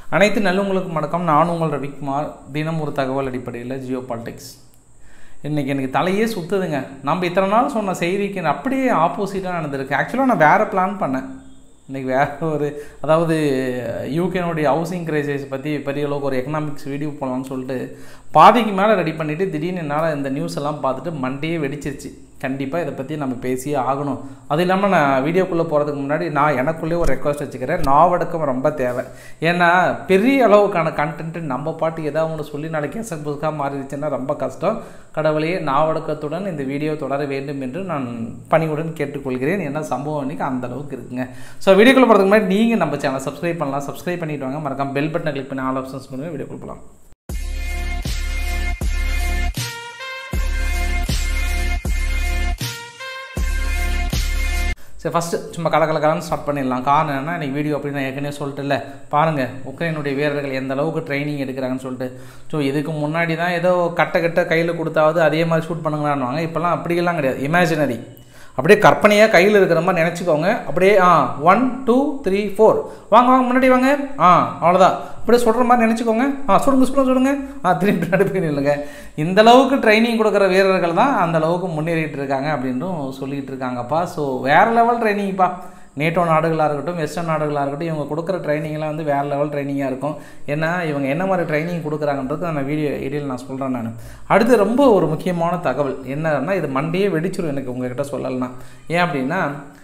அனைத்து நல்லவங்களுக்கும் வணக்கம் நான் உங்கள் ரவிக்குமார் தினம் ஒரு தகவல் அடிப்படையில் ஜியோ பாலிடிக்ஸ் இன்றைக்கி எனக்கு தலையே சுற்றுதுங்க நம்ம இத்தனை நாள் சொன்ன செய்திக்கு அப்படியே ஆப்போசிட்டாக நடந்திருக்கு ஆக்சுவலாக நான் வேறு பிளான் பண்ணேன் இன்றைக்கி வேறு ஒரு அதாவது யூகேனுடைய ஹவுசிங் கிரைசிஸ் பற்றி பெரிய அளவுக்கு ஒரு எக்கனாமிக்ஸ் வீடியோ போடலாம்னு சொல்லிட்டு பாதிக்கு மேலே ரெடி பண்ணிவிட்டு திடீர்னு என்னால் இந்த நியூஸ் எல்லாம் பார்த்துட்டு மண்டையே வெடிச்சிருச்சு கண்டிப்பாக இதை பற்றி நம்ம பேசியே ஆகணும் அது இல்லாமல் நான் வீடியோக்குள்ளே போகிறதுக்கு முன்னாடி நான் எனக்குள்ளேயே ஒரு ரெக்வஸ்ட் வச்சுக்கிறேன் நாவடக்கம் ரொம்ப தேவை ஏன்னா பெரிய அளவுக்கான கண்டென்ட்டு நம்ம பாட்டு ஏதாவது ஒன்று சொல்லி நாளைக்கு எசக் புதுக்காக மாறிடுச்சுன்னா ரொம்ப கஷ்டம் கடவுளையே நாவடக்கத்துடன் இந்த வீடியோ தொடர வேண்டும் என்று நான் பணிவுடன் கேட்டுக்கொள்கிறேன் ஏன்னா சம்பவம் இன்னைக்கு அந்த அளவுக்கு இருக்குங்க ஸோ வீடியோக்குள்ள போகிறதுக்கு முன்னாடி நீங்கள் நம்ம சேனல் சப்ஸ்கிரைப் பண்ணலாம் சப்ஸ்கிரைப் பண்ணிட்டு வாங்க மறக்காம பெல் பட்டனை கிளிக் பண்ணி ஆல் ஆப்ஷன்ஸ் பண்ணுங்க வீடியோக்குள்ள போகலாம் சரி ஃபஸ்ட்டு சும்மா கலக்கலக்கலன்னு ஸ்டார்ட் பண்ணிடலாம் காரணம் என்ன இன்றைக்கி வீடியோ அப்படி நான் ஏற்கனவே சொல்லிட்டுல பாருங்கள் உக்ரைனுடைய வீரர்கள் எந்த அளவுக்கு ட்ரைனிங் எடுக்கிறாங்கன்னு சொல்லிட்டு ஸோ இதுக்கு முன்னாடி தான் ஏதோ கட்ட கட்ட கையில் கொடுத்தாவது அதே மாதிரி ஷூட் பண்ணுங்களான்னு இப்போல்லாம் அப்படியெல்லாம் கிடையாது இமேஜினரி அப்படியே கற்பனையாக கையில் இருக்கிற மாதிரி நினச்சிக்கோங்க அப்படியே ஆ ஒன் டூ த்ரீ ஃபோர் வாங்க வாங்க முன்னாடி வாங்க ஆ அவ்வளோதான் அப்படியே சொல்கிற மாதிரி நினச்சிக்கோங்க ஆ சுடுங்க சுடுங்க சுடுங்க ஆ திரும்பி பின்னாடி போய் நில்லுங்க இந்த அளவுக்கு ட்ரைனிங் கொடுக்குற வீரர்கள் தான் அந்த அளவுக்கு முன்னேறிட்டு இருக்காங்க அப்படின்னும் சொல்லிகிட்டு இருக்காங்கப்பா ஸோ வேறு லெவல் ட்ரைனிங்ப்பா நேட்டோ நாடுகளாக இருக்கட்டும் வெஸ்டர்ன் நாடுகளாக இருக்கட்டும் இவங்க கொடுக்குற ட்ரைனிங்லாம் வந்து வேறு லெவல் ட்ரைனிங்காக இருக்கும் ஏன்னா இவங்க என்ன மாதிரி ட்ரைனிங் கொடுக்குறாங்கன்றது நான் வீடியோ இடையில் நான் சொல்கிறேன் நான் அடுத்து ரொம்ப ஒரு முக்கியமான தகவல் என்னன்னா இது மண்டையே வெடிச்சிரும் எனக்கு உங்ககிட்ட சொல்லலைன்னா ஏன் அப்படின்னா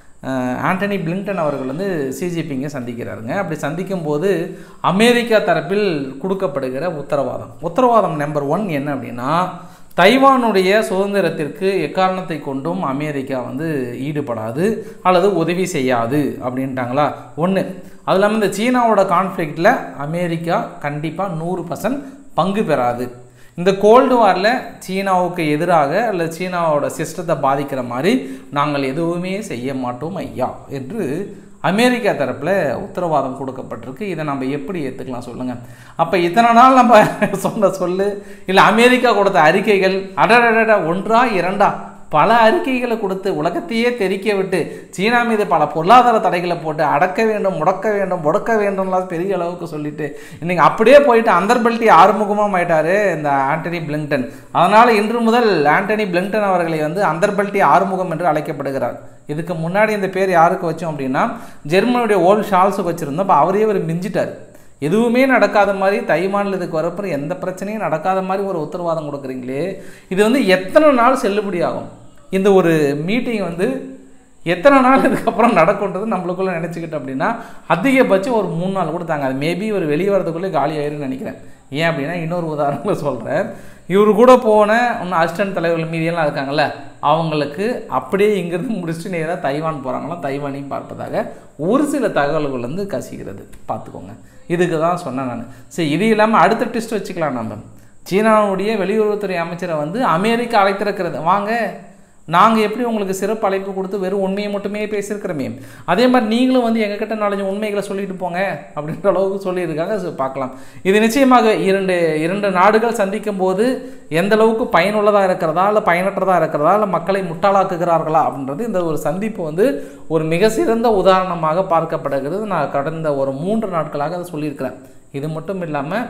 ஆண்டனி பிளிங்டன் அவர்கள் வந்து சிஜிபிங்க சந்திக்கிறாருங்க அப்படி சந்திக்கும் போது அமெரிக்கா தரப்பில் கொடுக்கப்படுகிற உத்தரவாதம் உத்தரவாதம் நம்பர் ஒன் என்ன அப்படின்னா தைவானுடைய சுதந்திரத்திற்கு எக்காரணத்தை கொண்டும் அமெரிக்கா வந்து ஈடுபடாது அல்லது உதவி செய்யாது அப்படின்ட்டாங்களா ஒன்று அது இல்லாமல் இந்த சீனாவோட கான்ஃப்ளிக்டில் அமெரிக்கா கண்டிப்பாக நூறு பர்சன்ட் பங்கு பெறாது இந்த கோல்டு வாரில் சீனாவுக்கு எதிராக அல்லது சீனாவோட சிஸ்டத்தை பாதிக்கிற மாதிரி நாங்கள் எதுவுமே செய்ய மாட்டோம் ஐயா என்று அமெரிக்கா தரப்பில் உத்தரவாதம் கொடுக்கப்பட்டிருக்கு இதை நம்ம எப்படி ஏற்றுக்கலாம் சொல்லுங்கள் அப்போ இத்தனை நாள் நம்ம சொன்ன சொல்லு இல்லை அமெரிக்கா கொடுத்த அறிக்கைகள் அடடட ஒன்றா இரண்டா பல அறிக்கைகளை கொடுத்து உலகத்தையே தெரிக்க விட்டு சீனா மீது பல பொருளாதார தடைகளை போட்டு அடக்க வேண்டும் முடக்க வேண்டும் முடக்க வேண்டும்லாம் பெரிய அளவுக்கு சொல்லிட்டு இன்னைக்கு அப்படியே போயிட்டு அந்தர்பல்ட்டி ஆறுமுகமாக ஆயிட்டாரு இந்த ஆண்டனி பிளிங்டன் அதனால் இன்று முதல் ஆண்டனி பிளிங்டன் அவர்களை வந்து அந்தர்பல்ட்டி ஆறுமுகம் என்று அழைக்கப்படுகிறார் இதுக்கு முன்னாடி இந்த பேர் யாருக்கு வச்சோம் அப்படின்னா ஜெர்மனுடைய ஓல்ட் ஷால்ஸுக்கு வச்சுருந்தோம் அப்போ அவரே அவர் மிஞ்சிட்டார் எதுவுமே நடக்காத மாதிரி தைவானில் இதுக்கு வரப்புற எந்த பிரச்சனையும் நடக்காத மாதிரி ஒரு உத்தரவாதம் கொடுக்குறீங்களே இது வந்து எத்தனை நாள் செல்லுபடி ஆகும் இந்த ஒரு மீட்டிங் வந்து எத்தனை நாள் இதுக்கப்புறம் நடக்குன்றது நம்மளுக்குள்ளே நினச்சிக்கிட்டோம் அப்படின்னா அதிகபட்சம் ஒரு மூணு நாள் கூட தாங்க அது மேபி ஒரு வெளியே வரதுக்குள்ளே காலி ஆயிருன்னு நினைக்கிறேன் ஏன் அப்படின்னா இன்னொரு உதாரணத்தில் சொல்கிறேன் இவர் கூட போன இன்னும் அசிஸ்டன்ட் தலைவர்கள் மீதியெல்லாம் இருக்காங்கல்ல அவங்களுக்கு அப்படியே இங்கிருந்து முடிச்சுட்டு நேராக தைவான் போகிறாங்களாம் தைவானையும் பார்ப்பதாக ஒரு சில தகவல்கள் வந்து கசிக்கிறது பார்த்துக்கோங்க இதுக்கு தான் சொன்னேன் நான் சரி இது இல்லாமல் அடுத்த டெஸ்ட் வச்சுக்கலாம் நம்ம சீனாவுடைய வெளியுறவுத்துறை அமைச்சரை வந்து அமெரிக்கா அழைத்திருக்கிறது வாங்க நாங்கள் எப்படி உங்களுக்கு சிறப்பு அழைப்பு கொடுத்து வெறும் உண்மையை மட்டுமே பேசியிருக்கிறோமே அதே மாதிரி நீங்களும் வந்து எங்ககிட்ட நாலஞ்சு உண்மைகளை சொல்லிட்டு போங்க அப்படின்ற அளவுக்கு சொல்லியிருக்காங்க ஸோ பார்க்கலாம் இது நிச்சயமாக இரண்டு இரண்டு நாடுகள் சந்திக்கும் போது எந்த அளவுக்கு பயனுள்ளதாக இருக்கிறதா இல்லை பயனற்றதாக இருக்கிறதா இல்லை மக்களை முட்டாளாக்குகிறார்களா அப்படின்றது இந்த ஒரு சந்திப்பு வந்து ஒரு மிக சிறந்த உதாரணமாக பார்க்கப்படுகிறது நான் கடந்த ஒரு மூன்று நாட்களாக அதை சொல்லியிருக்கிறேன் இது மட்டும் இல்லாமல்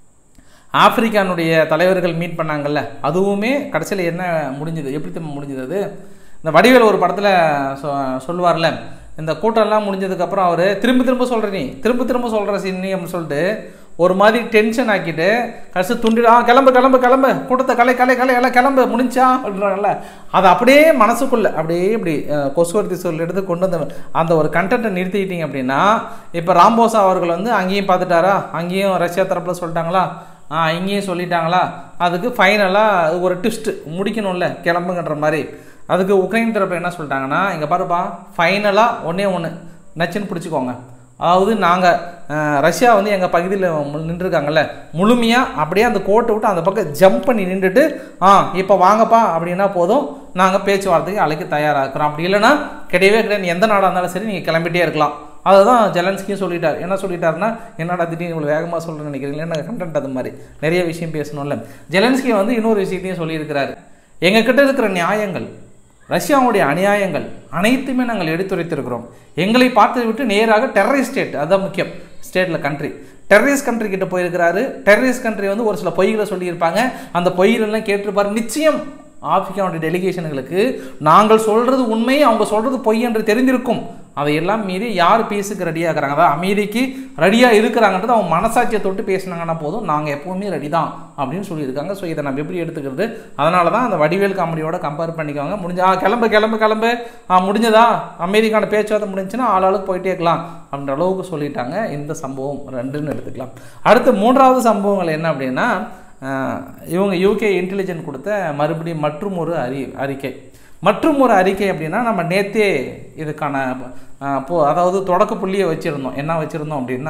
ஆப்பிரிக்கானுடைய தலைவர்கள் மீட் பண்ணாங்கல்ல அதுவுமே கடைசியில் என்ன முடிஞ்சது எப்படி முடிஞ்சது அது இந்த வடிவேல் ஒரு படத்தில் சொ சொல்லுவார்ல இந்த கூட்டம்லாம் முடிஞ்சதுக்கப்புறம் அவர் திரும்ப திரும்ப சொல்கிற நீ திரும்ப திரும்ப சொல்கிற சின்னி அப்படின்னு சொல்லிட்டு ஒரு மாதிரி டென்ஷன் ஆக்கிட்டு கடைசி துண்டிடா கிளம்பு கிளம்பு கிளம்பு கூட்டத்தை கலை கலை கலை எல்லாம் கிளம்பு முடிஞ்சா அப்படின்றாங்கல்ல அதை அப்படியே மனசுக்குள்ளே அப்படியே இப்படி கொசுவர்த்தி சொல்லி எடுத்து கொண்டு வந்து அந்த ஒரு கண்டென்ட்டை நிறுத்திக்கிட்டீங்க அப்படின்னா இப்போ ராம்போசா அவர்கள் வந்து அங்கேயும் பார்த்துட்டாரா அங்கேயும் ரஷ்யா தரப்பில் சொல்லிட்டாங்களா ஆ இங்கேயும் சொல்லிட்டாங்களா அதுக்கு ஃபைனலாக ஒரு ட்விஸ்ட்டு முடிக்கணும்ல கிளம்புங்கன்ற மாதிரி அதுக்கு உக்ரைன் தரப்பு என்ன சொல்லிட்டாங்கன்னா இங்கே பாருப்பா ஃபைனலாக ஒன்றே ஒன்று நச்சுன்னு பிடிச்சிக்கோங்க அதாவது நாங்கள் ரஷ்யா வந்து எங்கள் பகுதியில் நின்றுருக்காங்கல்ல முழுமையாக அப்படியே அந்த கோட்டை விட்டு அந்த பக்கம் ஜம்ப் பண்ணி நின்றுட்டு ஆ இப்போ வாங்கப்பா அப்படின்னா போதும் நாங்கள் பேச்சுவார்த்தைக்கு அழைக்க தயாராக இருக்கிறோம் அப்படி இல்லைன்னா கிடையவே கிடையாது எந்த நாடாக இருந்தாலும் சரி நீங்கள் கிளம்பிட்டே இருக்கலாம் அதுதான் ஜெலன்ஸ்கியும் சொல்லிட்டார் என்ன சொல்லிட்டாருன்னா என்னடா திடீர்னு இவ்வளோ வேகமாக சொல்கிறேன்னு நினைக்கிறீங்களா என்ன கண்டென்ட் அது மாதிரி நிறைய விஷயம் பேசணும்ல ஜெலன்ஸ்கி வந்து இன்னொரு விஷயத்தையும் சொல்லியிருக்கிறாரு எங்ககிட்ட இருக்கிற நியாயங்கள் ரஷ்யாவுடைய அநியாயங்கள் அனைத்துமே நாங்கள் எடுத்துரைத்திருக்கிறோம் எங்களை பார்த்து விட்டு நேராக டெரரிஸ்ட் ஸ்டேட் அதுதான் முக்கியம் ஸ்டேட்டில் கண்ட்ரி டெரரிஸ்ட் கண்ட்ரி கிட்ட போயிருக்கிறாரு டெரரிஸ்ட் கண்ட்ரி வந்து ஒரு சில பொய்களை சொல்லியிருப்பாங்க அந்த பொய்களெல்லாம் கேட்டிருப்பாரு நிச்சயம் ஆப்பிரிக்காவுடைய டெலிகேஷன்களுக்கு நாங்கள் சொல்கிறது உண்மை அவங்க சொல்கிறது பொய் என்று தெரிந்திருக்கும் அதையெல்லாம் மீறி யார் பேசுக்கு ரெடியாக இருக்கிறாங்க அதாவது அமைதிக்கு ரெடியாக இருக்கிறாங்கன்றது அவங்க மனசாட்சியை தொட்டு பேசினாங்கன்னா போதும் நாங்கள் எப்போவுமே ரெடி தான் அப்படின்னு சொல்லியிருக்காங்க ஸோ இதை நம்ம எப்படி எடுத்துக்கிறது அதனால தான் அந்த வடிவேல் காமெடியோட கம்பேர் பண்ணிக்கோங்க முடிஞ்சா "ஆ, கிளம்பு கிளம்பு கிளம்பு ஆ முடிஞ்சதா அமைதிக்கான பேச்சுவார்த்தை முடிஞ்சுன்னா ஆளாளுக்கு போயிட்டே இருக்கலாம் அப்படின்ற அளவுக்கு சொல்லிட்டாங்க இந்த சம்பவம் ரெண்டுன்னு எடுத்துக்கலாம் அடுத்து மூன்றாவது சம்பவங்கள் என்ன அப்படின்னா ஆஹ், இவங்க யூகே இன்டெலிஜென்ட் கொடுத்த மறுபடியும் மற்றும் ஒரு அறி அறிக்கை மற்றும் ஒரு அறிக்கை அப்படின்னா நம்ம நேத்தே இதுக்கான ஆஹ், போ அதாவது தொடக்க புள்ளியை வச்சுருந்தோம் என்ன வச்சுருந்தோம் அப்படின்னா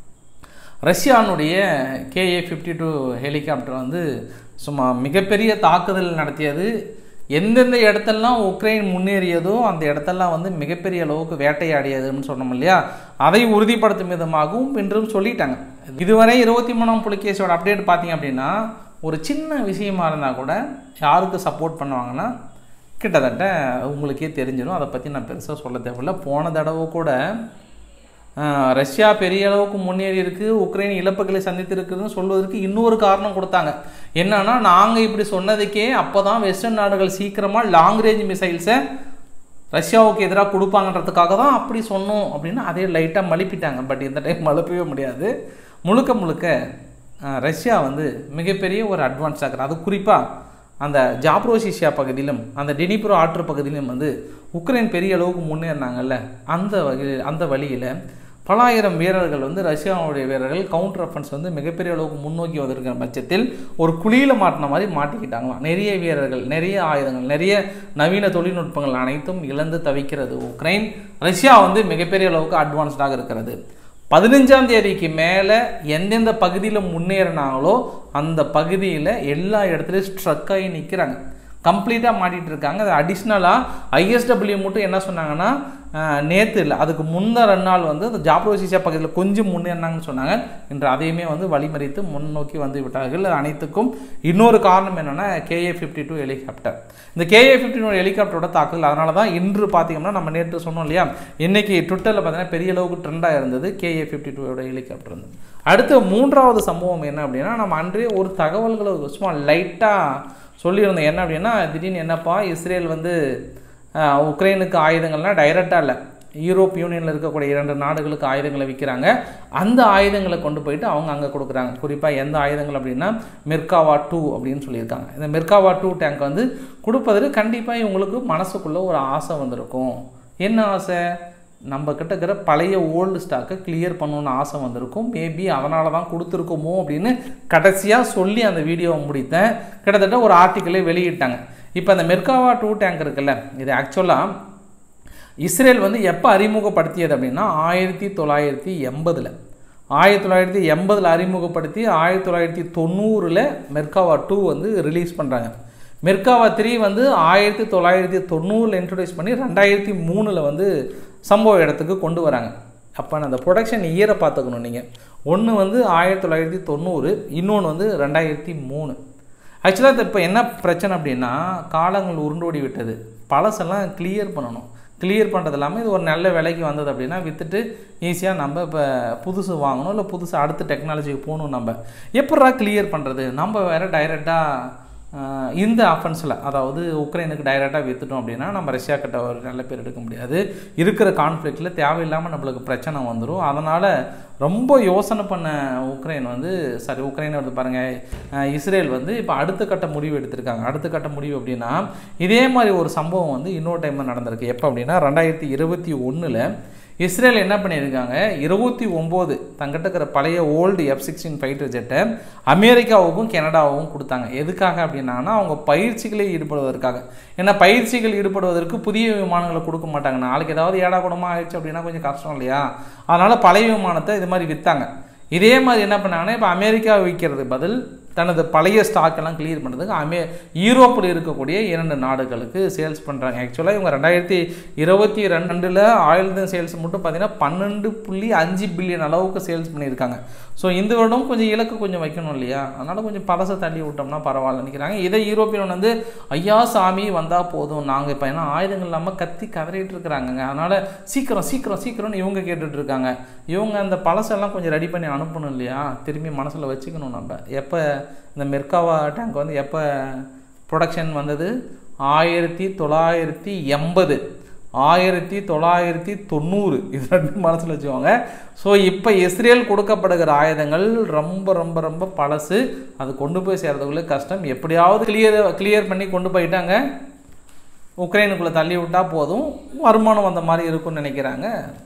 ரஷ்யானுடைய கேஏ ஃபிஃப்டி டூ ஹெலிகாப்டர் வந்து சும்மா மிகப்பெரிய தாக்குதல் நடத்தியது எந்தெந்த இடத்தெல்லாம் உக்ரைன் முன்னேறியதோ அந்த இடத்தெல்லாம் வந்து மிகப்பெரிய அளவுக்கு வேட்டையாடியதுன்னு சொன்னோம் இல்லையா அதை உறுதிப்படுத்தும் விதமாகவும் இன்றும் சொல்லிட்டாங்க இதுவரை இருபத்தி மூணாம் புலிகேஸோட அப்டேட் பார்த்தீங்க அப்படின்னா ஒரு சின்ன விஷயமா இருந்தால் கூட யாருக்கு சப்போர்ட் பண்ணுவாங்கன்னா கிட்டத்தட்ட உங்களுக்கே தெரிஞ்சிடும் அதை பற்றி நான் பெருசாக சொல்ல தேவையில்ல போன தடவை கூட ஆஹ், ரஷ்யா பெரிய அளவுக்கு முன்னேறி இருக்கு உக்ரைன் இழப்புகளை சந்தித்திருக்குதுன்னு சொல்வதற்கு இன்னொரு காரணம் கொடுத்தாங்க என்னன்னா நாங்கள் இப்படி சொன்னதுக்கே அப்போ தான் வெஸ்டர்ன் நாடுகள் சீக்கிரமாக லாங் ரேஞ்ச் மிசைல்ஸை ரஷ்யாவுக்கு எதிராக கொடுப்பாங்கன்றதுக்காக தான் அப்படி சொன்னோம் அப்படின்னு அதே லைட்டாக மழுப்பிட்டாங்க பட் இந்த டைம் மழுப்பவே முடியாது முழுக்க முழுக்க ஆஹ், ரஷ்யா வந்து மிகப்பெரிய ஒரு அட்வான்ஸ் ஆகுது அது குறிப்பாக அந்த ஜாப்ரோசிஷியா பகுதியிலும் அந்த டெனிப்ரோ ஆற்று பகுதியிலும் வந்து உக்ரைன் பெரிய அளவுக்கு முன்னேறினாங்கல்ல அந்த வகையில் அந்த வழியில் பலாயிரம் வீரர்கள் வந்து ரஷ்யாவுடைய வீரர்கள் கவுண்டர் அஃபென்ஸ் வந்து மிகப்பெரிய அளவுக்கு முன்னோக்கி வந்திருக்கிற பட்சத்தில் ஒரு குழியில் மாட்டின மாதிரி மாட்டிக்கிட்டாங்களாம் நிறைய வீரர்கள் நிறைய ஆயுதங்கள் நிறைய நவீன தொழில்நுட்பங்கள் அனைத்தும் இழந்து தவிக்கிறது உக்ரைன் ரஷ்யா வந்து மிகப்பெரிய அளவுக்கு அட்வான்ஸ்டாக இருக்கிறது பதினஞ்சாம் தேதிக்கு மேலே எந்தெந்த பகுதியில் முன்னேறினாங்களோ அந்த பகுதியில் எல்லா இடத்துலையும் ஸ்ட்ரக் ஆகி நிற்கிறாங்க கம்ப்ளீட்டாக மாட்டிட்டு இருக்காங்க அது அடிஷ்னலாக ஐஎஸ்டபிள்யூ மட்டும் என்ன சொன்னாங்கன்னா நேற்று இல்லை அதுக்கு முந்த ரெண்டு நாள் வந்து அந்த ஜாப்ரோசிசியா பகுதியில் கொஞ்சம் முன்னேறினாங்கன்னு சொன்னாங்க இன்று அதையுமே வந்து வழிமறித்து முன்னோக்கி வந்து விட்டார்கள் அது அனைத்துக்கும் இன்னொரு காரணம் என்னென்னா கேஏ ஃபிஃப்டி டூ ஹெலிகாப்டர் இந்த கேஏ ஃபிஃப்டி டூ ஹெலிகாப்டரோட தாக்குதல் அதனால தான் இன்று பார்த்தீங்கன்னா நம்ம நேற்று சொன்னோம் இல்லையா இன்னைக்கு ட்விட்டரில் பார்த்தீங்கன்னா பெரிய அளவுக்கு ட்ரெண்டாக இருந்தது கேஏ ஃபிஃப்டி டூவோட ஹெலிகாப்டர் இருந்து அடுத்து மூன்றாவது சம்பவம் என்ன அப்படின்னா நம்ம அன்றே ஒரு தகவல்களை சும்மா லைட்டாக சொல்லியிருந்தோம் என்ன அப்படின்னா திடீர்னு என்னப்பா இஸ்ரேல் வந்து ஆஹ், உக்ரைனுக்கு ஆயுதங்கள்லாம் டைரெக்டாக இல்லை யூரோப் யூனியனில் இருக்கக்கூடிய இரண்டு நாடுகளுக்கு ஆயுதங்களை விற்கிறாங்க அந்த ஆயுதங்களை கொண்டு போயிட்டு அவங்க அங்கே கொடுக்குறாங்க குறிப்பாக எந்த ஆயுதங்கள் அப்படின்னா மெர்காவா டூ அப்படின்னு சொல்லியிருக்காங்க இந்த மெர்காவா டூ டேங்க் வந்து கொடுப்பதற்கு கண்டிப்பாக இவங்களுக்கு மனசுக்குள்ளே ஒரு ஆசை வந்திருக்கும் என்ன ஆசை நம்ம கிட்ட இருக்கிற பழைய ஓல்டு ஸ்டாக்கை கிளியர் பண்ணணும்னு ஆசை வந்திருக்கும் மேபி அதனால தான் கொடுத்துருக்கோமோ அப்படின்னு கடைசியாக சொல்லி அந்த வீடியோவை முடித்தேன் கிட்டத்தட்ட ஒரு ஆர்டிக்கிளே வெளியிட்டாங்க இப்போ அந்த மெர்காவா டூ டேங்க் இருக்குல்ல இது ஆக்சுவலாக இஸ்ரேல் வந்து எப்போ அறிமுகப்படுத்தியது அப்படின்னா ஆயிரத்தி தொள்ளாயிரத்தி எண்பதில் ஆயிரத்தி தொள்ளாயிரத்தி எண்பதில் அறிமுகப்படுத்தி ஆயிரத்தி தொள்ளாயிரத்தி தொண்ணூறில் மெர்காவா டூ வந்து ரிலீஸ் பண்ணுறாங்க மெர்காவா த்ரீ வந்து ஆயிரத்தி தொள்ளாயிரத்தி தொண்ணூறில் இன்ட்ரடியூஸ் பண்ணி ரெண்டாயிரத்தி மூணில் வந்து சம்பவ இடத்துக்கு கொண்டு வராங்க அப்போ அந்த ப்ரொடக்ஷன் இயரை பார்த்துக்கணும் நீங்கள் ஒன்று வந்து ஆயிரத்தி தொள்ளாயிரத்தி தொண்ணூறு இன்னொன்று வந்து ரெண்டாயிரத்தி மூணு ஆக்சுவலாக இப்போ என்ன பிரச்சனை அப்படின்னா காலங்கள் உருண்டோடி விட்டது பழசெல்லாம் கிளியர் பண்ணணும் கிளியர் பண்ணுறது இல்லாமல் இது ஒரு நல்ல விலைக்கு வந்தது அப்படின்னா விற்றுட்டு ஈஸியாக நம்ம இப்போ புதுசு வாங்கணும் இல்லை புதுசு அடுத்த டெக்னாலஜிக்கு போகணும் நம்ம எப்படா கிளியர் பண்ணுறது நம்ம வேறு டைரெக்டாக ஆஹ் இந்த அஃபென்ஸில் அதாவது உக்ரைனுக்கு டைரெக்டாக விற்றுட்டோம் அப்படின்னா நம்ம ரஷ்யா கிட்ட ஒரு நல்ல பேர் எடுக்க முடியாது இருக்கிற கான்ஃப்ளிக்டில் தேவையில்லாமல் நம்மளுக்கு பிரச்சனை வந்துடும் அதனால் ரொம்ப யோசனை பண்ண உக்ரைன் வந்து சாரி உக்ரைன் வந்து பாருங்கள் இஸ்ரேல் வந்து இப்போ அடுத்த கட்ட முடிவு எடுத்திருக்காங்க அடுத்த கட்ட முடிவு அப்படின்னா இதே மாதிரி ஒரு சம்பவம் வந்து இன்னொரு டைம் நடந்திருக்கு எப்போ அப்படின்னா ரெண்டாயிரத்தி இருபத்தி ஒன்றில் இஸ்ரேல் என்ன பண்ணியிருக்காங்க இருபத்தி ஒம்பது தங்கிட்ட இருக்கிற பழைய ஓல்டு எஃப் சிக்ஸ்டீன் ஃபைட்டர் ஜெட்டை அமெரிக்காவுக்கும் கனடாவுக்கும் கொடுத்தாங்க எதுக்காக அப்படின்னா அவங்க பயிற்சிகளில் ஈடுபடுவதற்காக ஏன்னா பயிற்சிகள் ஈடுபடுவதற்கு புதிய விமானங்களை கொடுக்க மாட்டாங்க நாளைக்கு ஏதாவது ஏடா குடமாக ஆயிடுச்சு அப்படின்னா கொஞ்சம் கஷ்டம் இல்லையா அதனால் பழைய விமானத்தை இது மாதிரி விற்றாங்க இதே மாதிரி என்ன பண்ணாங்கன்னா இப்போ அமெரிக்கா விற்கிறது பதில் தனது பழைய ஸ்டாக் எல்லாம் கிளியர் பண்ணுறதுக்கு அமே யூரோப்பில் இருக்கக்கூடிய இரண்டு நாடுகளுக்கு சேல்ஸ் பண்ணுறாங்க ஆக்சுவலாக இவங்க ரெண்டாயிரத்தி இருபத்தி ரெண்டில் ஆயில் சேல்ஸ் மட்டும் பார்த்தீங்கன்னா பன்னெண்டு புள்ளி அஞ்சு பில்லியன் அளவுக்கு சேல்ஸ் பண்ணியிருக்காங்க ஸோ இந்த வருடம் கொஞ்சம் இலக்கு கொஞ்சம் வைக்கணும் இல்லையா அதனால் கொஞ்சம் பழசை தள்ளி விட்டோம்னா பரவாயில்ல நினைக்கிறாங்க இதை யூரோப்பியன் வந்து ஐயா சாமி வந்தால் போதும் நாங்கள் இப்போ ஏன்னா ஆயுதங்கள் இல்லாமல் கத்தி கதறிட்டு இருக்கிறாங்கங்க அதனால் சீக்கிரம் சீக்கிரம் சீக்கிரம்னு இவங்க கேட்டுட்டு இருக்காங்க இவங்க அந்த பழசெல்லாம் கொஞ்சம் ரெடி பண்ணி அனுப்பணும் இல்லையா திரும்பி மனசில் வச்சுக்கணும் நம்ம எப்போ இந்த மெர்காவா டேங்க் வந்து எப்போ ப்ரொடக்ஷன் வந்தது ஆயிரத்தி தொள்ளாயிரத்தி எண்பது ஆயிரத்தி தொள்ளாயிரத்தி தொண்ணூறு இது ரெண்டு மனசில் வச்சுக்கோங்க ஸோ இப்போ இஸ்ரேல் கொடுக்கப்படுகிற ஆயுதங்கள் ரொம்ப ரொம்ப ரொம்ப பழசு அது கொண்டு போய் சேர்றதுக்குள்ளே கஷ்டம் எப்படியாவது கிளியர் கிளியர் பண்ணி கொண்டு போயிட்டாங்க உக்ரைனுக்குள்ளே தள்ளி விட்டால் போதும் வருமானம் வந்த மாதிரி இருக்கும்னு நினைக்கிறாங்க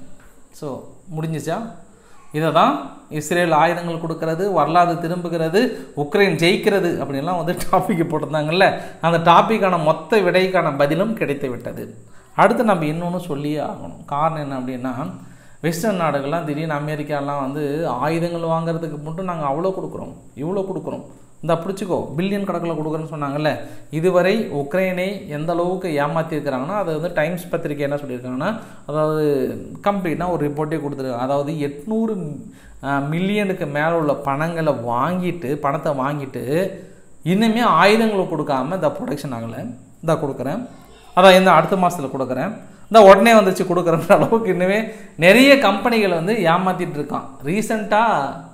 ஸோ முடிஞ்சிச்சா இதை தான் இஸ்ரேல் ஆயுதங்கள் கொடுக்கறது வரலாறு திரும்புகிறது உக்ரைன் ஜெயிக்கிறது அப்படின்லாம் வந்து டாபிக் போட்டிருந்தாங்கல்ல அந்த டாப்பிக்கான மொத்த விடைக்கான பதிலும் கிடைத்து விட்டது அடுத்து நம்ம இன்னொன்று சொல்லியே ஆகணும் காரணம் என்ன அப்படின்னா வெஸ்டர்ன் நாடுகள்லாம் திடீர்னு அமெரிக்காலாம் வந்து ஆயுதங்கள் வாங்குறதுக்கு மட்டும் நாங்கள் அவ்வளோ கொடுக்குறோம் இவ்வளோ கொடுக்குறோம் இந்த பிடிச்சிக்கோ பில்லியன் கணக்கில் கொடுக்குறேன்னு சொன்னாங்கல்ல இதுவரை உக்ரைனை எந்த அளவுக்கு ஏமாற்றிருக்கிறாங்கன்னா அது வந்து டைம்ஸ் பத்திரிக்கை என்ன சொல்லியிருக்காங்கன்னா அதாவது கம்ப்ளீட்டாக ஒரு ரிப்போர்ட்டே கொடுத்துருக்காங்க அதாவது எட்நூறு மில்லியனுக்கு மேலே உள்ள பணங்களை வாங்கிட்டு பணத்தை வாங்கிட்டு இன்னுமே ஆயுதங்களை கொடுக்காம இந்த ப்ரொடக்ஷன் ஆகலை இந்த கொடுக்குறேன் அதான் இந்த அடுத்த மாதத்தில் கொடுக்குறேன் இந்த உடனே வந்துச்சு கொடுக்குறன்ற அளவுக்கு இன்னுமே நிறைய கம்பெனிகள் வந்து ஏமாற்றிட்டு இருக்கான் ரீசண்டாக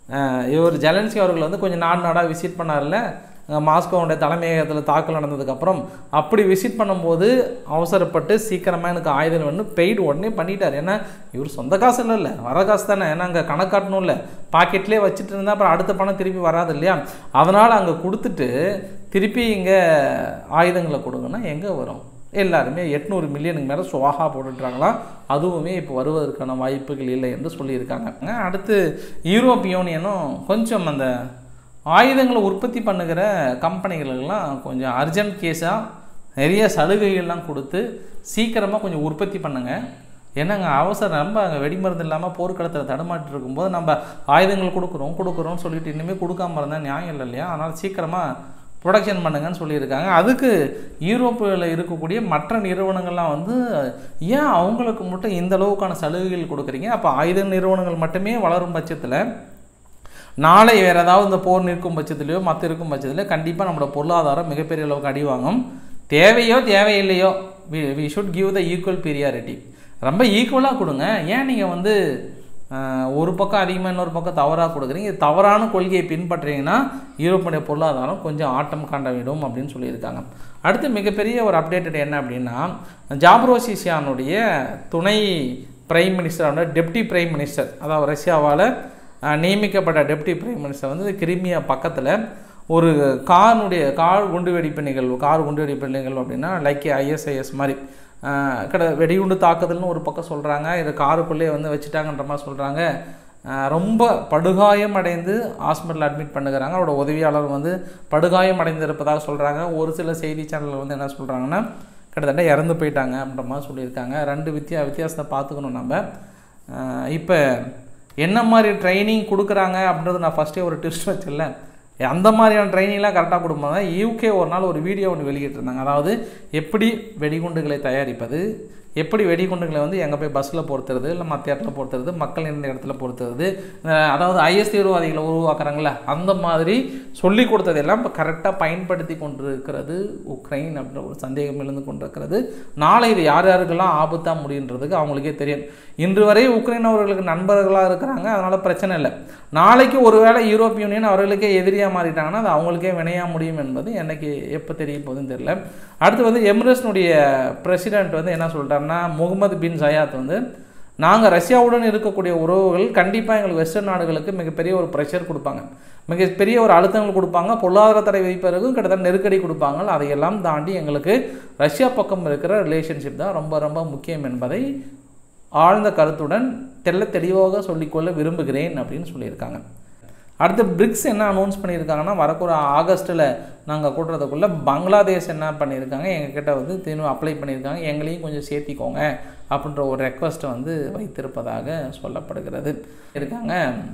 இவர் ஜெலன்ஸ்கி அவர்கள் வந்து கொஞ்சம் நாடு நாடாக விசிட் பண்ணார்ல மாஸ்கோவுடைய தலைமையகத்தில் தாக்கல் நடந்ததுக்கப்புறம் அப்படி விசிட் பண்ணும்போது அவசரப்பட்டு சீக்கிரமாக எனக்கு ஆயுதம் வேணும் பெய்டு உடனே பண்ணிட்டார் ஏன்னா இவர் சொந்த காசு இல்லை இல்லை வர காசு தானே ஏன்னா அங்கே கணக்காட்டணும் இல்லை பாக்கெட்லேயே வச்சுட்டு இருந்தால் அப்புறம் அடுத்த பணம் திருப்பி வராது இல்லையா அதனால் அங்கே கொடுத்துட்டு திருப்பி இங்கே ஆயுதங்களை கொடுங்கன்னா எங்கே வரும் எல்லாருமே எட்நூறு மில்லியனுக்கு மேலே சுவாகா போட்டுட்றாங்களாம் அதுவுமே இப்போ வருவதற்கான வாய்ப்புகள் இல்லை என்று சொல்லியிருக்காங்க அடுத்து யூரோப் யூனியனும் கொஞ்சம் அந்த ஆயுதங்களை உற்பத்தி பண்ணுகிற கம்பெனிகளுக்கெல்லாம் கொஞ்சம் அர்ஜென்ட் கேஸாக நிறைய சலுகைகள்லாம் கொடுத்து சீக்கிரமாக கொஞ்சம் உற்பத்தி பண்ணுங்க என்னங்க அவசரம் நம்ம அங்கே வெடிமருந்து இல்லாமல் போர்க்களத்தில் தடுமாட்டி இருக்கும்போது நம்ம ஆயுதங்கள் கொடுக்குறோம் கொடுக்குறோம்னு சொல்லிட்டு இனிமேல் கொடுக்காம இருந்தால் நியாயம் இல்லை இல்லையா அதனால் சீக்கிரமாக ப்ரொடக்ஷன் பண்ணுங்கன்னு சொல்லியிருக்காங்க அதுக்கு யூரோப்பில் இருக்கக்கூடிய மற்ற நிறுவனங்கள்லாம் வந்து ஏன் அவங்களுக்கு மட்டும் இந்த அளவுக்கான சலுகைகள் கொடுக்குறீங்க அப்போ ஆயுத நிறுவனங்கள் மட்டுமே வளரும் பட்சத்தில் நாளை வேறு ஏதாவது இந்த போர் நிற்கும் பட்சத்துலையோ மற்ற இருக்கும் பட்சத்தில் கண்டிப்பாக நம்மளோட பொருளாதாரம் மிகப்பெரிய அளவுக்கு அடி வாங்கும் தேவையோ தேவையில்லையோ we we should give the equal priority ரொம்ப ஈக்குவலாக கொடுங்க ஏன் நீங்கள் வந்து ஒரு பக்கம் அதிகமாக இன்னொரு பக்கம் தவறாக கொடுக்குறீங்க இது தவறான கொள்கையை பின்பற்றீங்கன்னா யூரோப்பிய பொருளாதாரம் கொஞ்சம் ஆட்டம் காண்ட விடும் அப்படின்னு சொல்லியிருக்காங்க அடுத்து மிகப்பெரிய ஒரு அப்டேட்டட் என்ன அப்படின்னா ஜாப்ரோசிசியானுடைய துணை பிரைம் மினிஸ்டரோட டெப்டி பிரைம் மினிஸ்டர் அதாவது ரஷ்யாவால் நியமிக்கப்பட்ட டெப்டி பிரைம் மினிஸ்டர் வந்து கிரிமியா பக்கத்தில் ஒரு காருடைய கார் குண்டுவெடிப்பு நிகழ்வு கார் குண்டுவெடிப்பு நிகழ்வு அப்படின்னா லைக் ஐஎஸ்ஐஎஸ் மாதிரி கிட்ட வெடிகுண்டு தாக்குதல்னு ஒரு பக்கம் சொல்கிறாங்க இதை காருக்குள்ளேயே வந்து வச்சுட்டாங்கன்ற மாதிரி சொல்கிறாங்க ரொம்ப படுகாயம் அடைந்து ஹாஸ்பிட்டல் அட்மிட் பண்ணுகிறாங்க அவரோட உதவியாளர் வந்து படுகாயம் அடைந்திருப்பதாக சொல்கிறாங்க ஒரு சில செய்தி சேனல் வந்து என்ன சொல்கிறாங்கன்னா கிட்டத்தட்ட இறந்து போயிட்டாங்க அப்படின்ற மாதிரி சொல்லியிருக்காங்க ரெண்டு வித்தியா வித்தியாசத்தை பார்த்துக்கணும் நம்ம இப்போ என்ன மாதிரி ட்ரைனிங் கொடுக்குறாங்க அப்படின்றது நான் ஃபஸ்ட்டே ஒரு டிப்ஸ் வச்சிடல அந்த மாதிரியான ட்ரைனிங்லாம் கரெக்டாக கொடுப்பாங்க யூகே ஒரு நாள் ஒரு வீடியோ ஒன்று வெளியிட்டிருந்தாங்க அதாவது எப்படி வெடிகுண்டுகளை தயாரிப்பது எப்படி வெடிகுண்டுகளை வந்து எங்கே போய் பஸ்ஸில் பொறுத்துறது இல்லை மற்ற இடத்துல பொறுத்துறது மக்கள் இருந்த இடத்துல பொறுத்துறது அதாவது ஐஎஸ் தீவிரவாதிகளை உருவாக்குறாங்களே அந்த மாதிரி சொல்லி கொடுத்ததெல்லாம் இப்போ கரெக்டாக பயன்படுத்தி கொண்டிருக்கிறது உக்ரைன் அப்படின்ற ஒரு சந்தேகம் எழுந்து கொண்டிருக்கிறது நாளை இது யார் யாருக்கெல்லாம் ஆபத்தாக முடியுன்றதுக்கு அவங்களுக்கே தெரியும் இன்று வரை உக்ரைன் அவர்களுக்கு நண்பர்களாக இருக்கிறாங்க அதனால் பிரச்சனை இல்லை நாளைக்கு ஒருவேளை யூரோப் யூனியன் அவர்களுக்கே எதிரியாக மாறிட்டாங்கன்னா அது அவங்களுக்கே வினையாக முடியும் என்பது எனக்கு எப்போ தெரிய போகுதுன்னு தெரியல அடுத்து வந்து எமிரேட்ஸ்னுடைய பிரசிடென்ட் வந்து என்ன சொல்லிட்டாருன்னா முகமது பின் ஜயாத் வந்து நாங்கள் ரஷ்யாவுடன் இருக்கக்கூடிய உறவுகள் கண்டிப்பாக எங்களுக்கு வெஸ்டர்ன் நாடுகளுக்கு மிகப்பெரிய ஒரு ப்ரெஷர் கொடுப்பாங்க மிகப்பெரிய ஒரு அழுத்தங்கள் கொடுப்பாங்க பொருளாதார தடை வைப்பதற்கும் கிட்டத்தட்ட நெருக்கடி கொடுப்பாங்க அதையெல்லாம் தாண்டி எங்களுக்கு ரஷ்யா பக்கம் இருக்கிற ரிலேஷன்ஷிப் தான் ரொம்ப ரொம்ப முக்கியம் என்பதை ஆழ்ந்த கருத்துடன் தெல்ல தெளிவாக சொல்லிக்கொள்ள விரும்புகிறேன் அப்படின்னு சொல்லியிருக்காங்க அடுத்து பிரிக்ஸ் என்ன அனௌன்ஸ் பண்ணியிருக்காங்கன்னா வரக்கூட ஆகஸ்ட்டில் நாங்கள் கூட்டுறதுக்குள்ளே பங்களாதேஷ் என்ன பண்ணியிருக்காங்க எங்ககிட்ட வந்து திரும்ப அப்ளை பண்ணியிருக்காங்க எங்களையும் கொஞ்சம் சேர்த்திக்கோங்க அப்படின்ற ஒரு ரெக்வஸ்ட்டை வந்து வைத்திருப்பதாக சொல்லப்படுகிறது இருக்காங்க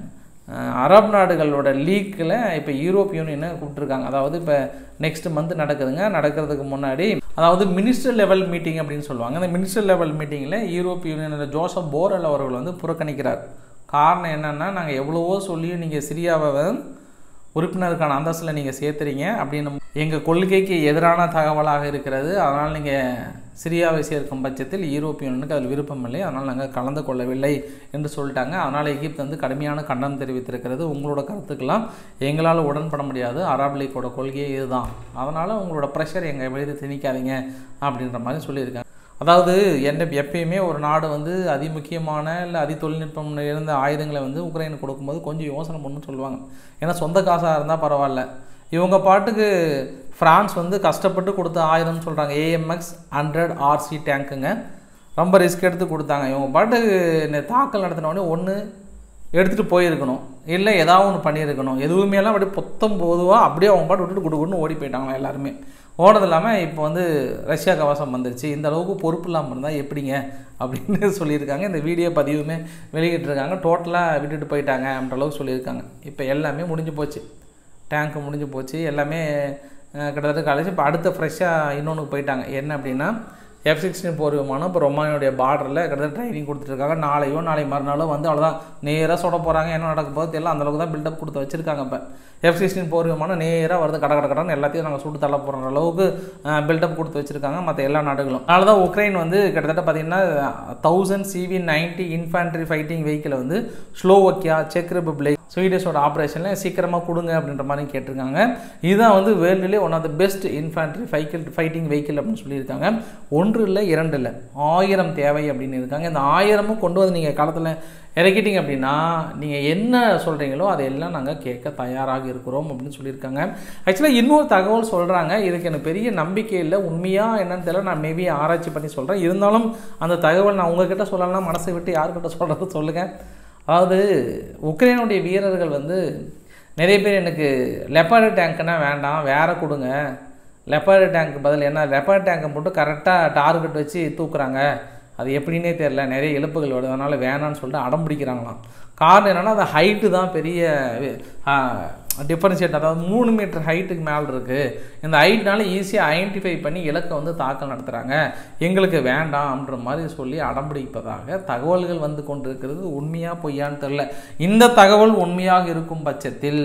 அஹ், அரபு நாடுகளோட லீக்கில் இப்போ யூரோப் யூனியனை கூப்பிட்டுருக்காங்க அதாவது இப்போ நெக்ஸ்ட் மந்த் நடக்குதுங்க நடக்கிறதுக்கு முன்னாடி அதாவது மினிஸ்டர் லெவல் மீட்டிங் அப்படின்னு சொல்லுவாங்க அந்த மினிஸ்டர் லெவல் மீட்டிங்கில் யூரோப் யூனியனோட ஜோசப் போரல் அவர்கள் வந்து புறக்கணிக்கிறார் காரணம் என்னென்னா நாங்கள் எவ்வளவோ சொல்லியும் நீங்கள் சிரியாவை வந்து உறுப்பினருக்கான அந்தஸ்தில் நீங்கள் சேர்த்துறீங்க அப்படின்னு எங்கள் கொள்கைக்கு எதிரான தகவலாக இருக்கிறது அதனால் நீங்கள் சிரியாவை சேர்க்கும் பட்சத்தில் யூரோப்பியனுக்கு அதில் விருப்பம் இல்லை அதனால் நாங்கள் கலந்து கொள்ளவில்லை என்று சொல்லிட்டாங்க அதனால் எகிப்து வந்து கடுமையான கண்டனம் தெரிவித்திருக்கிறது உங்களோட கருத்துக்கெல்லாம் எங்களால் உடன்பட முடியாது அரப் லீக்கோட கொள்கையே இதுதான் அதனால் உங்களோட ப்ரெஷர் எங்கள் மீது திணிக்காதீங்க அப்படின்ற மாதிரி சொல்லியிருக்காங்க அதாவது என்ன எப்பயுமே ஒரு நாடு வந்து அதிமுக்கியமான இல்லை அதி தொழில்நுட்பம் இருந்த ஆயுதங்களை வந்து உக்ரைனுக்கு கொடுக்கும்போது கொஞ்சம் யோசனை பண்ணணும்னு சொல்லுவாங்க ஏன்னா சொந்த காசாக இருந்தால் பரவாயில்ல இவங்க பாட்டுக்கு ஃப்ரான்ஸ் வந்து கஷ்டப்பட்டு கொடுத்த ஆயுதம்னு சொல்கிறாங்க ஏஎம்எக்ஸ் ஹண்ட்ரட் ஆர்சி டேங்க்குங்க ரொம்ப ரிஸ்க் எடுத்து கொடுத்தாங்க இவங்க பாட்டுக்கு இந்த தாக்கல் நடத்தின உடனே ஒன்று எடுத்துகிட்டு போயிருக்கணும் இல்லை ஏதாவது ஒன்று பண்ணியிருக்கணும் எதுவுமே எல்லாம் அப்படியே பொத்தம் பொதுவாக அப்படியே அவங்க பாட்டு விட்டுட்டு குடு குடுன்னு ஓடி போயிட்டாங்களா எல்லாருமே ஓடுறது இல்லாமல் இப்போ வந்து ரஷ்யா கவசம் வந்துருச்சு இந்த அளவுக்கு பொறுப்பு இல்லாமல் இருந்தால் எப்படிங்க அப்படின்னு சொல்லியிருக்காங்க இந்த வீடியோ பதிவுமே வெளியிட்டிருக்காங்க டோட்டலாக விட்டுட்டு போயிட்டாங்க அப்படின்ற அளவுக்கு சொல்லியிருக்காங்க இப்போ எல்லாமே முடிஞ்சு போச்சு டேங்க்கு முடிஞ்சு போச்சு எல்லாமே அஹ், கிட்டத்தட்ட கழிச்சு இப்போ அடுத்த ஃப்ரெஷ்ஷாக இன்னொன்று போயிட்டாங்க என்ன அப்படின்னா எஃப் சிக்ஸ்டீன் போர் விமானம் இப்போ ரொமானியோடைய பார்டரில் கிட்டத்தட்ட ட்ரைனிங் கொடுத்துட்ருக்காங்க நாளையோ நாளை மறுநாளோ வந்து அவ்வளோதான் நேராக சுட போகிறாங்க என்ன நடக்க போகுது தெரியல அந்த அளவுக்கு தான் பில்டப் கொடுத்து வச்சிருக்காங்க இப்போ எஃப் சிக்ஸ்டீன் போர் விமானம் நேராக வருது கட கட கடன்னு எல்லாத்தையும் நாங்கள் சுட்டு தள்ள போகிற அளவுக்கு பில்டப் கொடுத்து வச்சிருக்காங்க மற்ற எல்லா நாடுகளும் அதனால தான் உக்ரைன் வந்து கிட்டத்தட்ட பார்த்தீங்கன்னா thousand CV ninety infantry fighting வெஹிக்கிளை வந்து ஸ்லோவக்கியா செக் ரிபப்ளிக் ஸ்வீடிஷோட ஆப்ரேஷனில் சீக்கிரமாக கொடுங்க அப்படின்ற மாதிரி கேட்டிருக்காங்க இதுதான் வந்து வேர்ல்டுலேயே one of the best infantry vehicle fighting vehicle அப்படின்னு சொல்லியிருக்காங்க ஒன்று இல்லை இரண்டு இல்லை ஆயிரம் தேவை அப்படின்னு இருக்காங்க இந்த ஆயிரமும் கொண்டு வந்து நீங்கள் களத்தில் இறக்கிட்டீங்க அப்படின்னா நீங்கள் என்ன சொல்கிறீங்களோ அதையெல்லாம் நாங்கள் கேட்க தயாராக இருக்கிறோம் அப்படின்னு சொல்லியிருக்காங்க ஆக்சுவலாக இன்னொரு தகவல் சொல்கிறாங்க இதுக்கு எனக்கு பெரிய நம்பிக்கை இல்லை உண்மையாக என்னன்னு தெரியல நான் மேபி ஆராய்ச்சி பண்ணி சொல்கிறேன் இருந்தாலும் அந்த தகவல் நான் உங்ககிட்ட சொல்லலாம் மனசை விட்டு யாருக்கிட்ட சொல்கிறது சொல்லுங்கள் அதாவது உக்ரைனுடைய வீரர்கள் வந்து நிறைய பேர் எனக்கு லெப்பாடு டேங்க்னா வேண்டாம் வேற கொடுங்க லெப்பாடு டேங்க் பதில் என்ன லெப்பாடு டேங்கை மட்டும் கரெக்டாக டார்கெட் வச்சு தூக்குறாங்க அது எப்படின்னே தெரில நிறைய இழப்புகள் வருது அதனால் வேணான்னு சொல்லிட்டு அடம் பிடிக்கிறாங்களாம் காரணம் என்னென்னா அந்த ஹைட்டு தான் பெரிய டிஃபரன்ஷியேட் அதாவது மூணு மீட்டர் ஹைட்டுக்கு மேலே இருக்குது இந்த ஹைட்னால ஈஸியாக ஐடென்டிஃபை பண்ணி இலக்கை வந்து தாக்கல் நடத்துகிறாங்க எங்களுக்கு வேண்டாம் அப்படின்ற மாதிரி சொல்லி அடம்பிடிப்பதாக தகவல்கள் வந்து கொண்டிருக்கிறது உண்மையாக பொய்யான்னு தெரில இந்த தகவல் உண்மையாக இருக்கும் பட்சத்தில்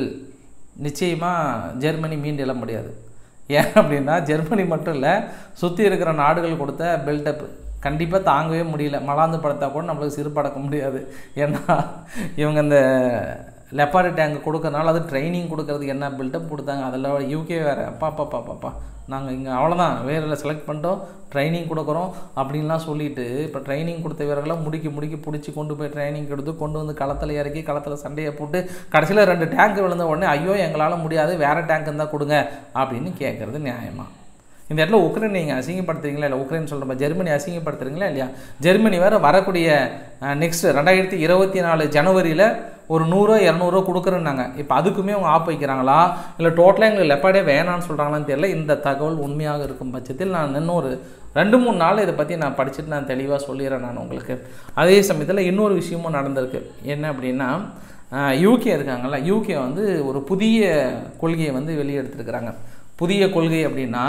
நிச்சயமாக ஜெர்மனி மீண்டு எழ முடியாது ஏன் அப்படின்னா ஜெர்மனி மட்டும் இல்லை சுற்றி இருக்கிற நாடுகள் கொடுத்த பில்டப் கண்டிப்பாக தாங்கவே முடியல மலாந்து படுத்தா கூட நம்மளுக்கு சிறு படக்க முடியாது ஏன்னா இவங்க இந்த லெப்பாடு டேங்க் கொடுக்கறனால அது ட்ரைனிங் கொடுக்கறதுக்கு என்ன பில்டப் கொடுத்தாங்க அதில் யூகே வேறு அப்பா அப்பா அப்பா பாப்பா நாங்கள் இங்கே அவ்வளோதான் வேரில் செலக்ட் பண்ணிட்டோம் ட்ரைனிங் கொடுக்குறோம் அப்படின்லாம் சொல்லிட்டு இப்போ ட்ரைனிங் கொடுத்த வீரர்களாம் முடிக்கி முடிக்கி பிடிச்சி கொண்டு போய் ட்ரைனிங் கொடுத்து கொண்டு வந்து களத்தில் இறக்கி களத்தில் சண்டையை போட்டு கடைசியில் ரெண்டு டேங்க் விழுந்த உடனே ஐயோ எங்களால் முடியாது வேறு டேங்க் இருந்தால் கொடுங்க அப்படின்னு கேட்குறது நியாயமா இந்த இடத்துல உக்ரைன் நீங்கள் அசிங்கப்படுத்துறீங்களா இல்லை உக்ரைன் சொல்கிற ஜெர்மனி அசிங்கப்படுத்துறீங்களா இல்லையா ஜெர்மனி வேறு வரக்கூடிய நெக்ஸ்ட் ரெண்டாயிரத்தி இருபத்தி நாலு ஜனவரியில் ஒரு நூறோ இரநூறுவா கொடுக்குறேன்னாங்க இப்போ அதுக்குமே அவங்க ஆப் வைக்கிறாங்களா இல்லை டோட்டலாக எங்களுக்கு லெப்பாடே வேணான்னு சொல்கிறாங்களான்னு தெரியல இந்த தகவல் உண்மையாக இருக்கும் பட்சத்தில் நான் இன்னொரு ரெண்டு மூணு நாள் இதை பற்றி நான் படிச்சுட்டு நான் தெளிவாக சொல்லிடுறேன் நான் உங்களுக்கு அதே சமயத்தில் இன்னொரு விஷயமும் நடந்திருக்கு என்ன அப்படின்னா யூகே இருக்காங்கல்ல யூகே வந்து ஒரு புதிய கொள்கையை வந்து வெளியெடுத்துருக்குறாங்க புதிய கொள்கை அப்படின்னா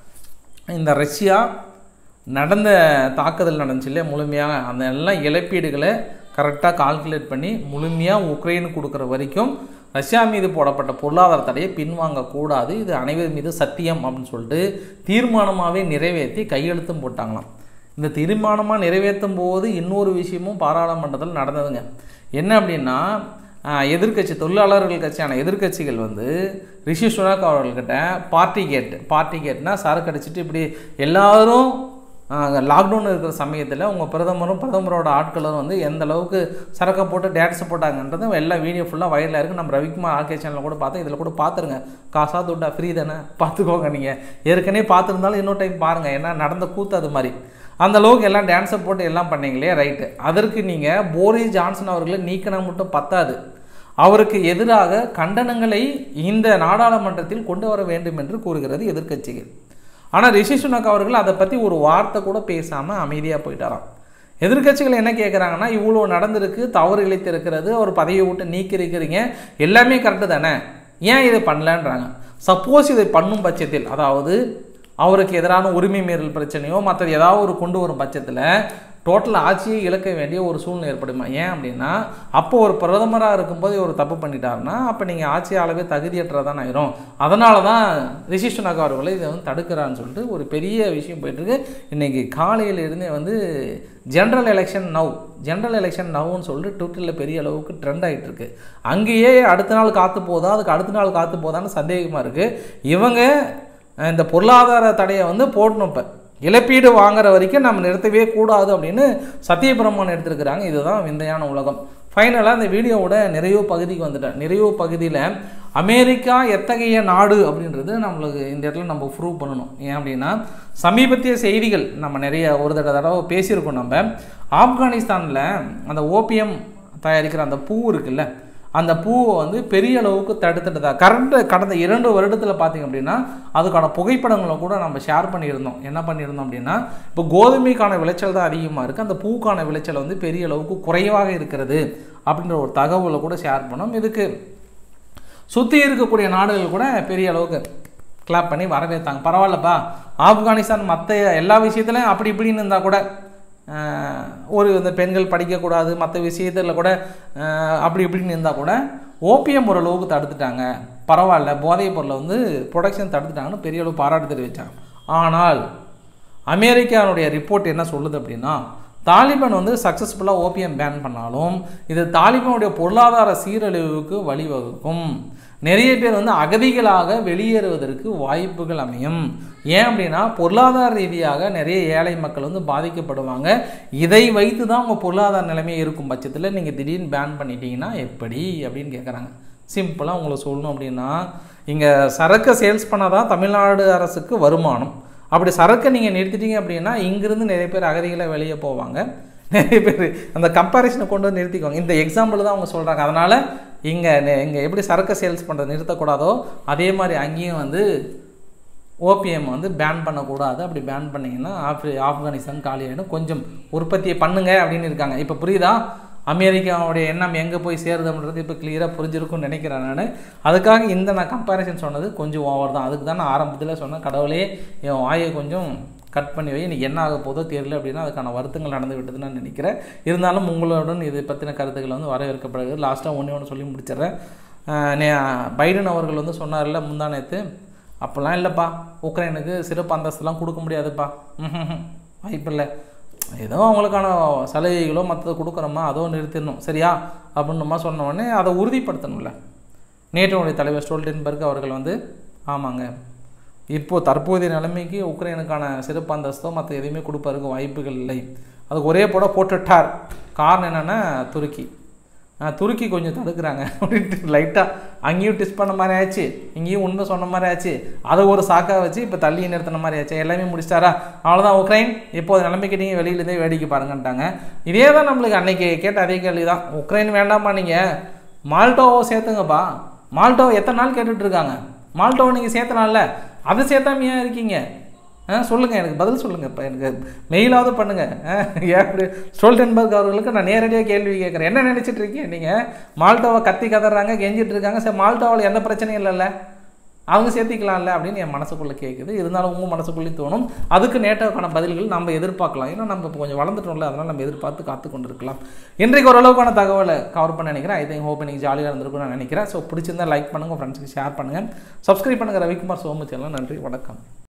இந்த ரஷ்யா நடந்த தாக்குதல் நடந்துச்சு இல்லையா முழுமையாக அந்த எல்லாம் இழப்பீடுகளை கரெக்டாக கால்குலேட் பண்ணி முழுமையாக உக்ரைனுக்கு கொடுக்குற வரைக்கும் ரஷ்யா மீது போடப்பட்ட பொருளாதார தடையை பின்வாங்கக்கூடாது இது அனைவர் மீது சத்தியம் அப்படின்னு சொல்லிட்டு தீர்மானமாகவே நிறைவேற்றி கையெழுத்தும் போட்டாங்களாம் இந்த தீர்மானமாக நிறைவேற்றும் போது இன்னொரு விஷயமும் பாராளுமன்றத்தில் நடந்ததுங்க என்ன அப்படின்னா எதிர்கட்சி தொழிலாளர்கள் கட்சியான எதிர்கட்சிகள் வந்து ரிஷி சுனாக் அவர்கள்கிட்ட பார்ட்டி கேட் பார்ட்டி கேட்னா சரக்கு அடிச்சுட்டு இப்படி எல்லாரும் லாக்டவுன் இருக்கிற சமயத்தில் உங்கள் பிரதமரும் பிரதமரோட ஆட்களும் வந்து எந்த அளவுக்கு சரக்கை போட்டு டேட்ஸை போட்டாங்கன்றது எல்லாம் வீடியோ ஃபுல்லாக வயலில் இருக்குது நம்ம ரவிக்குமார் ஆர்கே சேனலில் கூட பார்த்தோம் இதில் கூட பார்த்துருங்க காசா துட்டா ஃப்ரீ தானே பார்த்துக்கோங்க நீங்கள் ஏற்கனவே பார்த்துருந்தாலும் இன்னொரு டைம் பாருங்கள் ஏன்னா நடந்த கூத்து அது மாதிரி அந்த அளவுக்கு எல்லாம் டான்ஸை போட்டு எல்லாம் பண்ணீங்களே ரைட்டு அதற்கு நீங்கள் போரிஸ் ஜான்சன் அவர்களை நீக்கினா மட்டும் பத்தாது அவருக்கு எதிராக கண்டனங்களை இந்த நாடாளுமன்றத்தில் கொண்டு வர வேண்டும் என்று கூறுகிறது எதிர்க்கட்சிகள் ஆனால் ரிஷி சுனக் அவர்கள் அதை பற்றி ஒரு வார்த்தை கூட பேசாமல் அமைதியாக போயிட்டாராம் எதிர்க்கட்சிகள் என்ன கேட்குறாங்கன்னா இவ்வளோ நடந்திருக்கு தவறு இழைத்திருக்கிறது ஒரு பதவியை விட்டு நீக்கி இருக்கிறீங்க எல்லாமே கரெக்டு தானே ஏன் இதை பண்ணலன்றாங்க சப்போஸ் இதை பண்ணும் பட்சத்தில் அதாவது அவருக்கு எதிரான உரிமை மீறல் பிரச்சனையோ மற்றது ஏதாவது ஒரு கொண்டு வரும் பட்சத்தில் டோட்டல் ஆட்சியை இழக்க வேண்டிய ஒரு சூழ்நிலை ஏற்படுமா ஏன் அப்படின்னா அப்போ ஒரு பிரதமராக இருக்கும்போது ஒரு தப்பு பண்ணிட்டாருன்னா அப்போ நீங்கள் ஆட்சியாளவே தகுதியற்றதான் ஆயிரும் அதனால தான் ரிஷி சுனக் அவர்களை இதை வந்து தடுக்கிறான்னு சொல்லிட்டு ஒரு பெரிய விஷயம் போயிட்டுருக்கு இன்றைக்கி காலையிலிருந்தே வந்து general election now general election நவ்னு சொல்லிட்டு ட்விட்டரில் பெரிய அளவுக்கு ட்ரெண்ட் ஆகிட்டு இருக்கு அங்கேயே அடுத்த நாள் காத்து போதா அதுக்கு அடுத்த நாள் காத்து போதான்னு சந்தேகமாக இருக்குது இவங்க இந்த பொருளாதார தடையை வந்து போடணும் இப்போ இழப்பீடு வாங்குற வரைக்கும் நம்ம நிறுத்தவே கூடாது அப்படின்னு சத்தியபிரமான் எடுத்திருக்கிறாங்க இதுதான் விந்தையான உலகம் ஃபைனலாக இந்த வீடியோவோட நிறைவு பகுதிக்கு வந்துட்டேன் நிறைவு பகுதியில் அமெரிக்கா எத்தகைய நாடு அப்படின்றது நம்மளுக்கு இந்த இடத்துல நம்ம ப்ரூவ் பண்ணணும் ஏன் அப்படின்னா சமீபத்திய செய்திகள் நம்ம நிறைய ஒரு தடவை தடவை பேசியிருக்கோம் நம்ம ஆப்கானிஸ்தானில் அந்த ஓபிஎம் தயாரிக்கிற அந்த பூ இருக்குல்ல அந்த பூவை வந்து பெரிய அளவுக்கு தடுத்துட்டதா கரண்ட் கடந்த இரண்டு வருடத்தில் பார்த்திங்க அப்படின்னா அதுக்கான புகைப்படங்களை கூட நம்ம ஷேர் பண்ணியிருந்தோம் என்ன பண்ணியிருந்தோம் அப்படின்னா இப்போ கோதுமைக்கான விளைச்சல் தான் அதிகமாக இருக்குது அந்த பூக்கான விளைச்சல் வந்து பெரிய அளவுக்கு குறைவாக இருக்கிறது அப்படின்ற ஒரு தகவலை கூட ஷேர் பண்ணோம் இதுக்கு சுற்றி இருக்கக்கூடிய நாடுகள் கூட பெரிய அளவுக்கு கிளாப் பண்ணி வரவேற்றாங்க பரவாயில்லப்பா ஆப்கானிஸ்தான் மற்ற எல்லா விஷயத்துலையும் அப்படி இப்படின்னு இருந்தால் கூட ஒரு இந்த பெண்கள் படிக்கக்கூடாது மற்ற விஷயத்தில் கூட அப்படி இப்படின்னு இருந்தால் கூட ஓபிஎம் ஓரளவுக்கு தடுத்துட்டாங்க பரவாயில்ல போதைப் பொருளை வந்து ப்ரொடக்ஷன் தடுத்துட்டாங்கன்னு பெரிய அளவு பாராட்டு தெரிவித்தாங்க ஆனால் அமெரிக்காவுடைய ரிப்போர்ட் என்ன சொல்லுது அப்படின்னா தாலிபான் வந்து சக்ஸஸ்ஃபுல்லாக ஓபிஎம் பேன் பண்ணாலும் இது தாலிபானுடைய பொருளாதார சீரழிவுக்கு வழிவகுக்கும் நிறைய பேர் வந்து அகதிகளாக வெளியேறுவதற்கு வாய்ப்புகள் அமையும் ஏன் அப்படின்னா பொருளாதார ரீதியாக நிறைய ஏழை மக்கள் வந்து பாதிக்கப்படுவாங்க இதை வைத்து தான் உங்கள் பொருளாதார நிலைமை இருக்கும் பட்சத்தில் நீங்கள் திடீர்னு பேன் பண்ணிட்டீங்கன்னா எப்படி அப்படின்னு கேட்குறாங்க சிம்பிளாக உங்களை சொல்லணும் அப்படின்னா இங்கே சரக்கை சேல்ஸ் பண்ணால் தான் தமிழ்நாடு அரசுக்கு வருமானம் அப்படி சரக்கை நீங்கள் நிறுத்திட்டீங்க அப்படின்னா இங்கிருந்து நிறைய பேர் அகதிகளை வெளியே போவாங்க நிறைய பேர் அந்த கம்பேரிசனை கொண்டு வந்து நிறுத்திக்குவாங்க இந்த எக்ஸாம்பிள் தான் அவங்க சொல்கிறாங்க அதனால் இங்கே இங்கே எப்படி சரக்கு சேல்ஸ் பண்ணுறது நிறுத்தக்கூடாதோ அதே மாதிரி அங்கேயும் வந்து ஓபிஎம் வந்து பேன் பண்ணக்கூடாது அப்படி பேன் பண்ணிங்கன்னா ஆப்ரி ஆப்கானிஸ்தான் காலியாகிடும் கொஞ்சம் உற்பத்தியை பண்ணுங்க அப்படின்னு இருக்காங்க இப்போ புரியுதா அமெரிக்காவுடைய எண்ணம் எங்கே போய் சேருதுன்றது இப்போ கிளியராக புரிஞ்சிருக்கும்னு நினைக்கிறேன் நான் அதுக்காக இந்த நான் கம்பேரிசன் சொன்னது கொஞ்சம் ஓவர் தான் அதுக்கு தான் நான் ஆரம்பத்தில் சொன்னேன் கடவுளே என் வாயை கொஞ்சம் கட் பண்ணி வை இன்றைக்கி என்ன ஆக போதோ தெரியல அப்படின்னா அதுக்கான வருத்தங்கள் நடந்து விட்டதுன்னு நான் நினைக்கிறேன் இருந்தாலும் உங்களுடன் இது பற்றின கருத்துக்களை வந்து வரவேற்கப்படுகிறது லாஸ்ட்டாக ஒன்று ஒன்று சொல்லி முடிச்சிடுறேன் பைடன் அவர்கள் வந்து சொன்னார்ல முந்தானத்து அப்போல்லாம் இல்லைப்பா உக்ரைனுக்கு சிறப்பு அந்தஸ்துலாம் கொடுக்க முடியாதுப்பா வாய்ப்பில்லை ஏதோ அவங்களுக்கான சலுகைகளோ மற்றதை கொடுக்குறோமா அதோ நிறுத்திடணும் சரியா அப்படின்னுமா சொன்ன உடனே அதை உறுதிப்படுத்தணும்ல நேட்டோடைய தலைவர் ஸ்டோல்டன்பர்க் அவர்கள் வந்து ஆமாங்க இப்போது தற்போதைய நிலைமைக்கு உக்ரைனுக்கான சிறப்பு அந்தஸ்தோ மற்ற எதுவுமே கொடுப்பதற்கு வாய்ப்புகள் இல்லை அதுக்கு ஒரே போட போட்டுட்டார் காரணம் என்னென்னா துருக்கி துருக்கி கொஞ்சம் தடுக்கிறாங்க அப்படின்ட்டு லைட்டாக அங்கேயும் டிஸ்ட் பண்ண மாதிரி ஆச்சு இங்கேயும் உண்மை சொன்ன மாதிரி ஆச்சு அதை ஒரு சாக்காக வச்சு இப்போ தள்ளி நிறுத்தின மாதிரி ஆச்சு எல்லாமே முடிச்சிட்டாரா அவ்வளோதான் உக்ரைன் இப்போது நிலைமைக்கு நீங்கள் வெளியிலேருந்தே வேடிக்கை பாருங்கன்ட்டாங்க இதே தான் நம்மளுக்கு அன்னைக்கு கேட்ட அதே கேள்வி தான் உக்ரைன் வேண்டாமா நீங்கள் மால்டோவோ சேர்த்துங்கப்பா மால்டோவோ எத்தனை நாள் கேட்டுட்ருக்காங்க மால்டோவை நீங்கள் சேர்த்தனால அதை சேர்த்தாமையா இருக்கீங்க ஆ சொல்லுங்கள் எனக்கு பதில் சொல்லுங்கள் இப்போ எனக்கு மெயிலாவது பண்ணுங்கள் ஏன் அப்படி ஸ்டோல்டன்பர்க் அவர்களுக்கு நான் நேரடியாக கேள்வி கேட்குறேன் என்ன நினச்சிட்டு இருக்கீங்க நீங்கள் மால்டோவை கத்தி கதறாங்க கெஞ்சிட்டு இருக்காங்க சரி மால்டோவில் எந்த பிரச்சனையும் இல்லைல்ல அவங்க சேர்த்திக்கலாம்ல அப்படின்னு என் மனசுக்குள்ளே கேட்குது இருந்தாலும் உங்கள் மனசுக்குள்ளேயும் தோணும் அதுக்கு நேட்டோக்கான பதில்கள் நம்ம எதிர்பார்க்கலாம் ஏன்னா நம்ம இப்போ கொஞ்சம் வளர்ந்துட்டோம்ல அதனால் நம்ம எதிர்பார்த்து காத்து கொண்டு இருக்கலாம் இன்றைக்கு ஓரளவுக்கான தகவலை கவர் பண்ண நினைக்கிறேன் ஐ திங்க் ஹோப் நீங்கள் ஜாலியாக இருந்திருக்கும் நான் நினைக்கிறேன் ஸோ பிடிச்சிருந்தா லைக் பண்ணுங்கள் ஃப்ரெண்ட்ஸுக்கு ஷேர் பண்ணுங்கள் சப்ஸ்கிரைப் பண்ணுங்கள் ரவிக்குமார் சோமு சேனல் நன்றி வணக்கம்